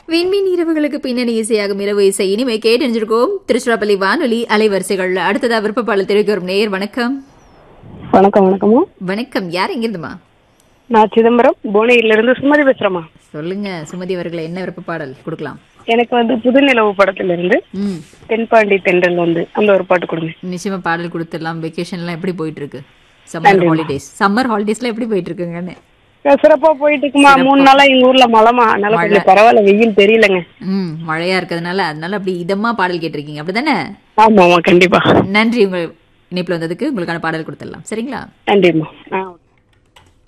விண்மீன் இரவுகளுக்கு பின்னணி இசையாகும் இரவு இசை இனிமே கேட்டறிஞ்சிருக்கோம் திருச்சிராப்பள்ளி வானொலி அலைவரிசைகள் அடுத்ததா விருப்பப்பாளர் தெரிவிக்க வரும் நேயர் வணக்கம் வணக்கம் வணக்கம்மா வணக்கம் யார் எங்கிருந்துமா நான் சிதம்பரம் புவனகிரில இருந்து சுமதி பேசுறேம்மா சொல்லுங்க சுமதி அவர்களை என்ன விருப்பப்பாடல் கொடுக்கலாம் எனக்கு வந்து புதுநிலவு படத்துல இருந்து ம் தென்பாண்டி தென்றல் வந்து அந்த ஒரு பாட்டு கொடுங்க நிச்சயமா பாடல் கொடுத்துடலாம் வெக்கேஷன்லாம் எப்படி போயிட்டு இருக்கு சம்மர் ஹாலிடேஸ் சம்மர் ஹாலிடேஸ்ல எப்படி போயிட்டு இருக்குங்கன்னு சிறப்பா போயிட்டு இருக்குமா மூணு நாளா எங்க ஊர்ல மழைமா அதனால கொஞ்சம் பரவாயில்ல வெயில் தெரியலங்க ம் மழையா இருக்கிறதுனால அதனால அப்படி இதமா பாடல் கேட்டிருக்கீங்க அப்படிதானே ஆமாமா கண்டிப்பா நன்றி உங்க இணைப்புல வந்ததுக்கு உங்களுக்கான பாடல் கொடுத்துடலாம் சரிங்களா நன்றிம்மா ஆ